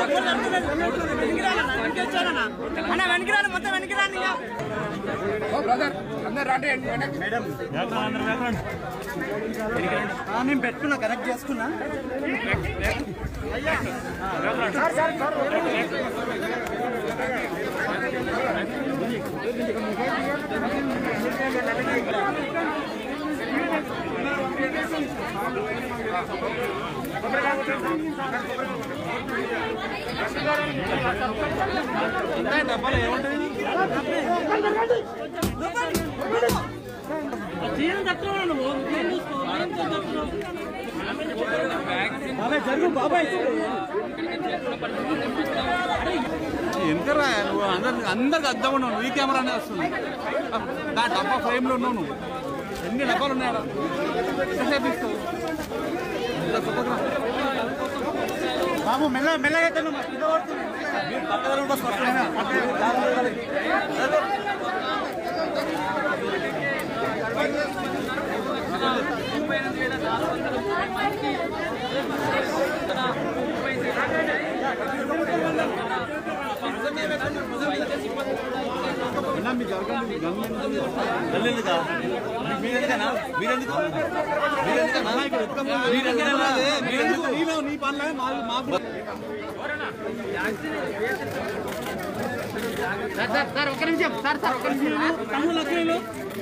అన్న వెనక్కి రాను మొత్తం వెనక్కి రాను ఇంకా బ్రదర్ అందరు రండి మేడం నేను పెట్టుకున్నా కనెక్ట్ చేసుకున్నా తీరం తక్కువ నువ్వు నేను చూసుకో నేను చూసుకో. బాబాయ్ జరుగు బాబాయ్ ఎంతరా నువ్వు అందరికి అందరికి అద్దం ఉన్నావు నువ్వు ఈ కెమెరానే వస్తుంది దా డబ్బా ఫ్రేమ్లో ఉన్నావు నువ్వు ఎన్ని డబ్బాలు ఉన్నాయా ఎంతసేపు ఇస్తావు ఇలా పక్కకు రా. బాబు మెల్ల మెల్లగా అయితే నువ్వు కింద పడుతుంది. మీరు పక్కన ఉండి వస్తారు. అన్నా, మీ జరగండి, మీ గన్మెన్ మీరెందుకనా మీరెందుకు మీరెందుకనా మీరెందుకనా మీరెందుకు నీలో నీ పనులే మా మా సార్ సార్ సార్ ఒక్క నిమిషం సార్ సార్ ఒక్క నిమిషం తమ్ముడు లక్ష్మీలు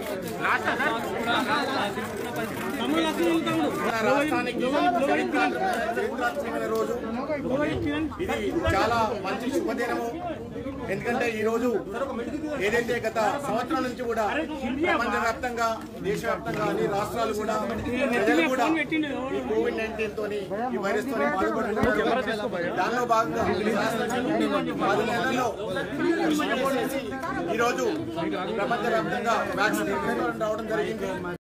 తమ్ముడు లక్ష్మీలు తమ్ముడు రాష్ట్రానికి చరిత్రాత్మకమైన రోజు ఇది చాలా మంచి శుభదినము ఎందుకంటే ఈ రోజు ఏదైతే గత సంవత్సరం నుంచి కూడా ప్రపంచవ్యాప్తంగా దేశవ్యాప్తంగా అన్ని రాష్ట్రాలు కూడా ప్రజలు కూడా ఈ కోవిడ్ నైన్టీన్ తోని ఈ వైరస్ తోని బాధపడుతున్నారు దానిలో భాగంగా పది నెలల్లో కృషి చేసి ఈ రోజు ప్రపంచవ్యాప్తంగా వ్యాక్సిన్ రావడం జరిగింది